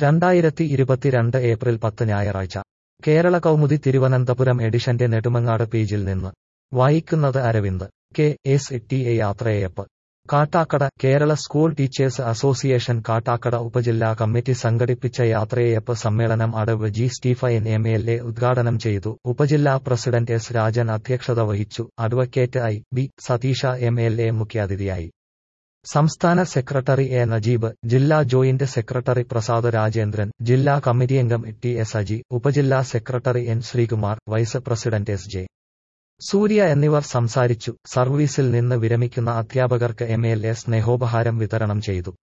രണ്ടായിരത്തി ഇരുപത്തിരണ്ട് ഏപ്രിൽ പത്ത് ഞായറാഴ്ച കേരള കൗമുദി തിരുവനന്തപുരം എഡിഷന്റെ നെടുമങ്ങാട് പേജിൽ നിന്ന് വായിക്കുന്നത് Aravind K S T A യാത്രയയപ്പ് Kattakada Kerala school teachers association Kattakada ഉപജില്ലാ കമ്മിറ്റി സംഘടിപ്പിച്ച യാത്രയയപ്പ് സമ്മേളനം അടവ് G Stephen M L A ഉദ്ഘാടനം ചെയ്തു ഉപജില്ലാ പ്രസിഡന്റ് എസ് രാജൻ അധ്യക്ഷത വഹിച്ചു advocate I B Satheesh M L A മുഖ്യാതിഥിയായി സംസ്ഥാന സെക്രട്ടറി എ നജീബ് ജില്ലാ ജോയിന്റ് സെക്രട്ടറി പ്രസാദ് രാജേന്ദ്രൻ ജില്ലാ കമ്മിറ്റിയംഗം ടി എസ് അജി ഉപജില്ലാ secretary N Sreekumar vice president S J Surya എന്നിവർ സംസാരിച്ചു സർവീസിൽ നിന്ന് വിരമിക്കുന്ന അധ്യാപകർക്ക് എം എൽ എ സ്നേഹോപഹാരം വിതരണം ചെയ്തു